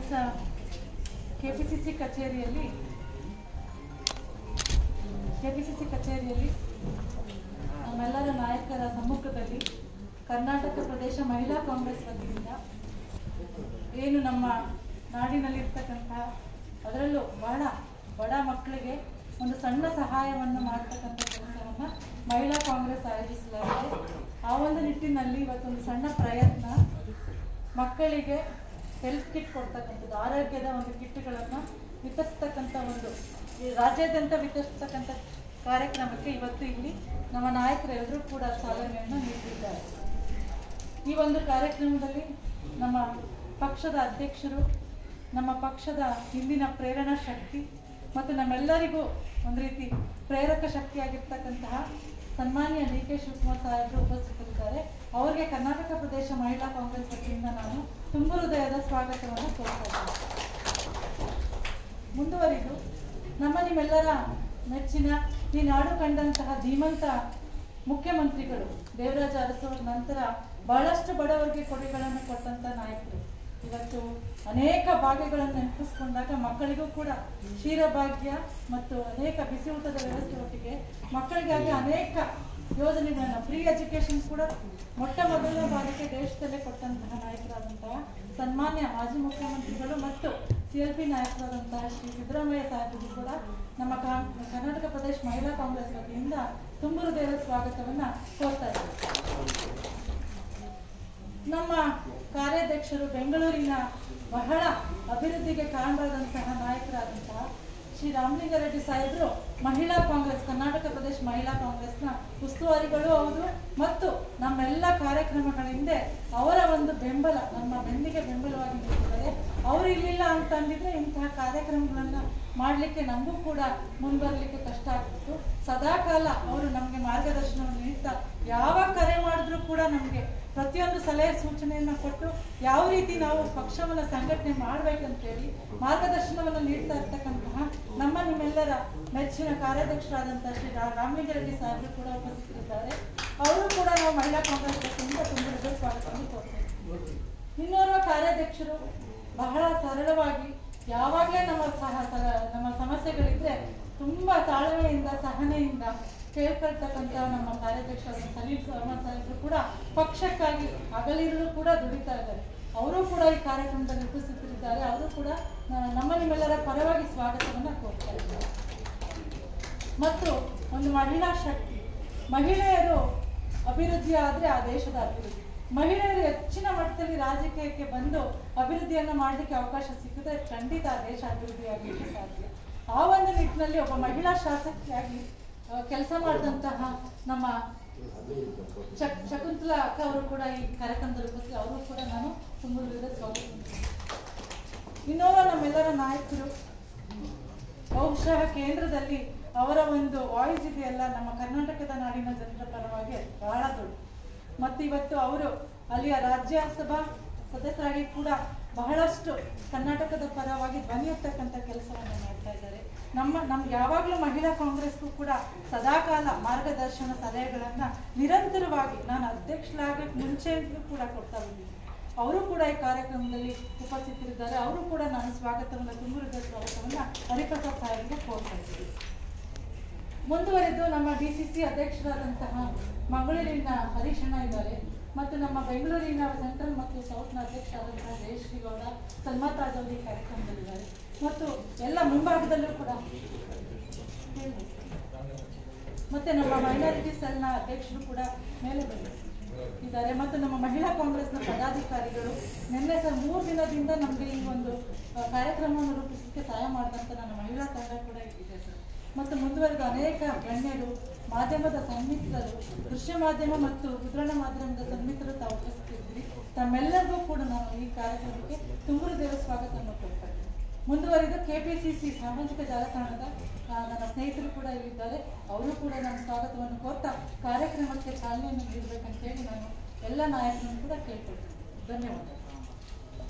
ದಿವಸ K P C C ಕಚೇರಿಯಲ್ಲಿ K P C C ಕಚೇರಿಯಲ್ಲಿ ನಮ್ಮೆಲ್ಲರ ನಾಯಕರ ಸಮ್ಮುಖದಲ್ಲಿ ಕರ್ನಾಟಕ ಪ್ರದೇಶ ಮಹಿಳಾ ಕಾಂಗ್ರೆಸ್ ವತಿಯಿಂದ ಏನು ನಮ್ಮ ನಾಡಿನಲ್ಲಿರ್ತಕ್ಕಂತಹ ಅದರಲ್ಲೂ ಬಹಳ ಬಡ ಮಕ್ಕಳಿಗೆ ಒಂದು ಸಣ್ಣ ಸಹಾಯವನ್ನು ಮಾಡ್ತಕ್ಕಂಥ ಕೆಲಸವನ್ನು ಮಹಿಳಾ ಕಾಂಗ್ರೆಸ್ ಆಯೋಜಿಸಲಾಗಿದೆ ಆ ಒಂದು ನಿಟ್ಟಿನಲ್ಲಿ ಇವತ್ತೊಂದು ಸಣ್ಣ ಪ್ರಯತ್ನ ಮಕ್ಕಳಿಗೆ ಹೆಲ್ತ್ ಕಿಟ್ ಕೊಡ್ತಕ್ಕಂಥದ್ದು ಆರೋಗ್ಯದ ಒಂದು ಕಿಟ್ಗಳನ್ನು ವಿತರಿಸ್ತಕ್ಕಂಥ ಒಂದು ಈ ರಾಜ್ಯಾದ್ಯಂತ ವಿತರಿಸ್ತಕ್ಕಂಥ ಕಾರ್ಯಕ್ರಮಕ್ಕೆ ಇವತ್ತು ಇಲ್ಲಿ ನಮ್ಮ ನಾಯಕರೆಲ್ಲರೂ ಕೂಡ ಚಾಲನೆಯನ್ನು ನೀಡಿದ್ದಾರೆ ಈ ಒಂದು ಕಾರ್ಯಕ್ರಮದಲ್ಲಿ ನಮ್ಮ ಪಕ್ಷದ ಅಧ್ಯಕ್ಷರು ನಮ್ಮ ಪಕ್ಷದ ಹಿಂದಿನ ಪ್ರೇರಣಾ ಶಕ್ತಿ ಮತ್ತು ನಮ್ಮೆಲ್ಲರಿಗೂ ಒಂದು ರೀತಿ ಪ್ರೇರಕ ಶಕ್ತಿಯಾಗಿರ್ತಕ್ಕಂತಹ ಸನ್ಮಾನ್ಯ ಡಿ ಕೆ ಶಿವಕುಮಾರ್ ಸಾಹೇಬರು ಉಪಸ್ಥಿತರಿದ್ದಾರೆ ಅವರಿಗೆ ಕರ್ನಾಟಕ ಪ್ರದೇಶ ಮಹಿಳಾ ಕಾಂಗ್ರೆಸ್ ವತಿಯಿಂದ ನಾನು ತುಂಬ ಹೃದಯದ ಸ್ವಾಗತವನ್ನು ಕೋರ್ತಾ ಇದ್ದೇನೆ ಮುಂದುವರಿದು ನಮ್ಮ ನಿಮ್ಮೆಲ್ಲರ ನೆಚ್ಚಿನ ಈ ನಾಡು ಕಂಡಂತಹ ಧೀಮಂತ ಮುಖ್ಯಮಂತ್ರಿಗಳು ದೇವರಾಜ ಅರಸು ನಂತರ ಬಹಳಷ್ಟು ಬಡವರಿಗೆ ಕೊಡುಗೆಗಳನ್ನು ಕೊಟ್ಟಂತ ನಾಯಕರು ಇವತ್ತು ಅನೇಕ ಭಾಗ್ಯಗಳನ್ನು ನೆನಪಿಸ್ಕೊಂಡಾಗ ಮಕ್ಕಳಿಗೂ ಕೂಡ ಕ್ಷೀರಭಾಗ್ಯ ಮತ್ತು ಅನೇಕ ಬಿಸಿ ಊಟದ ವ್ಯವಸ್ಥೆ ಒಟ್ಟಿಗೆ ಮಕ್ಕಳಿಗಾಗಿ ಅನೇಕ ಯೋಜನೆಗಳನ್ನ ಫ್ರೀ ಎಜುಕೇಶನ್ ಕೂಡ ಮೊಟ್ಟ ಮೊದಲನೇ ಬಾರಿಗೆ ದೇಶದಲ್ಲೇ ಕೊಟ್ಟಂತಹ ನಾಯಕರಾದಂತಹ ಸನ್ಮಾನ್ಯ ಮಾಜಿ ಮುಖ್ಯಮಂತ್ರಿಗಳು ಮತ್ತು ಸಿ ಎಲ್ ಪಿ ನಾಯಕರಾದಂತಹ ಶ್ರೀ ಸಿದ್ದರಾಮಯ್ಯ ಸಾಹೇಬರು ಕೂಡ ನಮ್ಮ ಕಾ- ಕರ್ನಾಟಕ ಪ್ರದೇಶ ಮಹಿಳಾ ಕಾಂಗ್ರೆಸ್ ವತಿಯಿಂದ ತುಂಬ ಹೃದಯದ ಸ್ವಾಗತವನ್ನ ಕೋರ್ತಾ ಇದ್ದಾರೆ ನಮ್ಮ ಕಾರ್ಯಾಧ್ಯಕ್ಷರು ಬೆಂಗಳೂರಿನ ಬಹಳ ಅಭಿವೃದ್ಧಿಗೆ ಕಾರಣರಾದಂತಹ ನಾಯಕರಾದಂತಹ ಶ್ರೀ ರಾಮಲಿಂಗಾರೆಡ್ಡಿ ಸಾಹೇಬರು ಮಹಿಳಾ ಕಾಂಗ್ರೆಸ್ ಕರ್ನಾಟಕ ಪ್ರದೇಶ ಮಹಿಳಾ ಕಾಂಗ್ರೆಸ್ನ ಉಸ್ತುವಾರಿಗಳು ಹೌದು ಮತ್ತು ನಮ್ಮೆಲ್ಲ ಕಾರ್ಯಕ್ರಮಗಳ ಹಿಂದೆ ಅವರ ಒಂದು ಬೆಂಬಲ ನಮ್ಮ ಬೆನ್ನಿಗೆ ಬೆಂಬಲವಾಗಿ ನಿಂತಿದ್ದಾರೆ ಅವರು ಇರಲಿಲ್ಲ ಅಂತ ಅಂದಿದ್ರೆ ಇಂತಹ ಕಾರ್ಯಕ್ರಮಗಳನ್ನ ಮಾಡಲಿಕ್ಕೆ ನಮಗೂ ಕೂಡ ಮುಂಬರಲಿಕ್ಕೆ ಕಷ್ಟ ಆಗ್ತಿತ್ತು ಸದಾಕಾಲ ಅವರು ನಮಗೆ ಮಾರ್ಗದರ್ಶನವನ್ನು ನೀಡ್ತಾ ಯಾವ ಕರೆ ಮಾಡಿದ್ರು ಕೂಡ ನಮಗೆ ಪ್ರತಿಯೊಂದು ಸಲಹೆ ಸೂಚನೆಯನ್ನು ಕೊಟ್ಟು ಯಾವ ರೀತಿ ನಾವು ಪಕ್ಷವನ್ನು ಸಂಘಟನೆ ಮಾಡಬೇಕಂತೇಳಿ ಮಾರ್ಗದರ್ಶನವನ್ನು ನೀಡ್ತಾ ಇರ್ತಕ್ಕಂತಹ ನಮ್ಮ ನಿಮ್ಮೆಲ್ಲರ ಮೆಚ್ಚಿನ ಕಾರ್ಯಾಧ್ಯಕ್ಷರಾದಂತಹ ಶ್ರೀ ರಾ- ರಾಮಲಿಂಗಾರೆಡ್ಡಿ ಸಾಹೇಬರು ಕೂಡ ಉಪಸ್ಥಿತರಿದ್ದಾರೆ ಅವರು ಕೂಡ ನಾವು ಮಹಿಳಾ ಕಾಂಗ್ರೆಸ್ ವತಿಯಿಂದ ತುಂಬ ಹೃದಯ ಸ್ವಾಗತವನ್ನು ಕೋರ್ತೇವೆ ಇನ್ನೋರ್ವ ಕಾರ್ಯಾಧ್ಯಕ್ಷರು ಬಹಳ ಸರಳವಾಗಿ ಯಾವಾಗಲೇ ನಮ್ಮ ಸಹ ಸಹ- ನಮ್ಮ ಸಮಸ್ಯೆಗಳಿದ್ರೆ ತುಂಬಾ ತಾಳ್ಮೆಯಿಂದ ಸಹನೆಯಿಂದ ಕೇಳ್ಕೊಳ್ತಕ್ಕಂಥ ನಮ್ಮ ಕಾರ್ಯಾಧ್ಯಕ್ಷರಾದ ಸಲೀಂ ಸರ್ಮಾ ಸಾಹೇಬರು ಕೂಡ ಪಕ್ಷಕ್ಕಾಗಿ ಹಗಲಿರುಳು ಕೂಡ ದುಡಿತಾ ಇದ್ದಾರೆ ಅವರು ಕೂಡ ಈ ಕಾರ್ಯಕ್ರಮದಲ್ಲಿ ಉಪಸ್ಥಿತರಿದ್ದಾರೆ ಅವರು ಕೂಡ ಆ, ನಮ್ಮ ನಿಮ್ಮೆಲ್ಲರ ಪರವಾಗಿ ಸ್ವಾಗತವನ್ನು ಕೋರ್ತಾ ಇದ್ದಾರೆ ಮತ್ತು ಒಂದು ಮಹಿಳಾ ಶಕ್ತಿ ಮಹಿಳೆಯರು ಅಭಿವೃದ್ಧಿ ಆದರೆ ಆ ದೇಶದ ಅಭಿವೃದ್ಧಿ ಮಹಿಳೆಯರು ಹೆಚ್ಚಿನ ಮಟ್ಟದಲ್ಲಿ ರಾಜಕೀಯಕ್ಕೆ ಬಂದು ಅಭಿವೃದ್ಧಿಯನ್ನು ಮಾಡಲಿಕ್ಕೆ ಅವಕಾಶ ಸಿಕ್ಕಿದ್ರೆ ಖಂಡಿತ ಆ ದೇಶ ಅಭಿವೃದ್ಧಿ ಆಗಲಿಕ್ಕೆ ಸಾಧ್ಯ ಆ ಒಂದು ನಿಟ್ಟಿನಲ್ಲಿ ಒಬ್ಬ ಮಹಿಳಾ ಶಾಸಕಿಯಾಗಿ ಕೆಲಸ ಮಾಡಿದಂತಹ ನಮ್ಮ ಶಕ್ ಶಕುಂತಲಾ ಅಕ್ಕ ಅವರು ಕೂಡ ಈ ಕಾರ್ಯಕ್ರಮದಲ್ಲಿ ಉಪಸ್ಥಿತ ಅವರು ಕೂಡ ನಾನು ತುಂಬ ಹೃದಯದ ಸ್ವಾಗತ ಇನ್ನೋರ್ವ ನಮ್ಮೆಲ್ಲರ ನಾಯಕರು ಬಹುಶಃ ಕೇಂದ್ರದಲ್ಲಿ ಅವರ ಒಂದು ವಾಯ್ಸ್ ಇದೆಯಲ್ಲ ನಮ್ಮ ಕರ್ನಾಟಕದ ನಾಡಿನ ಜನರ ಪರವಾಗಿ ಬಹಳ ದೊಡ್ಡ ಮತ್ತು ಇವತ್ತು ಅವರು ಅಲ್ಲಿಯ ರಾಜ್ಯಸಭಾ ಸದಸ್ಯರಾಗಿ ಕೂಡ ಬಹಳಷ್ಟು ಕರ್ನಾಟಕದ ಪರವಾಗಿ ಧ್ವನಿ ಎತ್ತಕ್ಕಂಥ ಕೆಲಸವನ್ನು ಮಾಡ್ತಾ ಇದ್ದಾರೆ ನಮ್ಮ ನಮ್ಗೆ ಯಾವಾಗಲೂ ಮಹಿಳಾ ಕಾಂಗ್ರೆಸ್ಗೂ ಕೂಡ ಸದಾಕಾಲ ಮಾರ್ಗದರ್ಶನ ಸಲಹೆಗಳನ್ನು ನಿರಂತರವಾಗಿ ನಾನು ಅಧ್ಯಕ್ಷರಾಗಕ್ಕೆ ಮುಂಚೆಯೂ ಕೂಡ ಕೊಡ್ತಾ ಬಂದಿದ್ದೀನಿ ಅವರು ಕೂಡ ಈ ಕಾರ್ಯಕ್ರಮದಲ್ಲಿ ಉಪಸ್ಥಿತರಿದ್ದಾರೆ ಅವರು ಕೂಡ ನಾನು ಸ್ವಾಗತವನ್ನು ತುಂಬಿರುವ ಸ್ವಾಗತವನ್ನು ಹರಿಪ್ರಸಾದ್ ಸಾಹೇಬರಿಗೆ ಕೋರ್ತಾ ಇದ್ದೀನಿ ಮುಂದುವರೆದು ನಮ್ಮ ಡಿ ಸಿ ಸಿ ಅಧ್ಯಕ್ಷರಾದಂತಹ ಮಂಗಳೂರಿನ ಹರೀಶಣ್ಣ ಇದ್ದಾರೆ ಮತ್ತು ನಮ್ಮ ಬೆಂಗಳೂರಿನ ಸೆಂಟ್ರಲ್ ಮತ್ತು ಸೌತ್ನ ಅಧ್ಯಕ್ಷರಾದಂತಹ ಜಯಶ್ರೀ ಗೌಡ ಸಲ್ಮಾತ್ ರಾಜ್ ಅವರು ಈ ಕಾರ್ಯಕ್ರಮದಲ್ಲಿದ್ದಾರೆ ಮತ್ತು ಎಲ್ಲ ಮುಂಭಾಗದಲ್ಲೂ ಕೂಡ ಮತ್ತೆ ನಮ್ಮ ಮೈನಾರಿಟಿ ಸೆಲ್ನ ಅಧ್ಯಕ್ಷರು ಕೂಡ ಮೇಲೆ ಬಂದಿದ್ದಾರೆ ಇದ್ದಾರೆ ಮತ್ತು ನಮ್ಮ ಮಹಿಳಾ ಕಾಂಗ್ರೆಸ್ನ ಪದಾಧಿಕಾರಿಗಳು ನಿನ್ನೆ ಸರ್ ಮೂರು ದಿನದಿಂದ ನಮಗೆ ಈ ಒಂದು ಆ, ಕಾರ್ಯಕ್ರಮವನ್ನು ರೂಪಿಸಲಿಕ್ಕೆ ಸಹಾಯ ಮಾಡಿದಂಥ ನನ್ನ ಮಹಿಳಾ ತಂಡ ಕೂಡ ಇದೆ ಸರ್ ಮತ್ತು ಮುಂದುವರೆದ ಅನೇಕ ಗಣ್ಯರು ಮಾಧ್ಯಮದ ಸಂಮಿತ್ರರು ದೃಶ್ಯ ಮಾಧ್ಯಮ ಮತ್ತು ಮುದ್ರಣ ಮಾಧ್ಯಮದ ಸಂಮಿತ್ರರು ತಾವು ಉಪಸ್ಥಿತಿದ್ರಿ ತಮ್ಮೆಲ್ಲರಿಗೂ ಕೂಡ ನಾನು ಈ ಕಾರ್ಯಕ್ರಮಕ್ಕೆ ತುಂಬ ಹೃದಯದ ಸ್ವಾಗತವನ್ನು ಕೊಡ್ತಾ ಇದ್ದೀನಿ ಮುಂದುವರಿದು ಕೆಪಿಸಿಸಿ ಸಾಮಾಜಿಕ ಜಾಲತಾಣದ ಆ, ನನ್ನ ಸ್ನೇಹಿತರು ಕೂಡ ಇಲ್ಲಿದ್ದಾರೆ ಅವರು ಕೂಡ ನನ್ನ ಸ್ವಾಗತವನ್ನು ಕೋರ್ತಾ ಕಾರ್ಯಕ್ರಮಕ್ಕೆ ಚಾಲನೆಯನ್ನು ನೀಡಬೇಕಂತೇಳಿ ನಾನು ಎಲ್ಲ ನಾಯಕರನ್ನು ಕೂಡ ಕೇಳ್ಕೊಳ್ತೀನಿ ಧನ್ಯವಾದ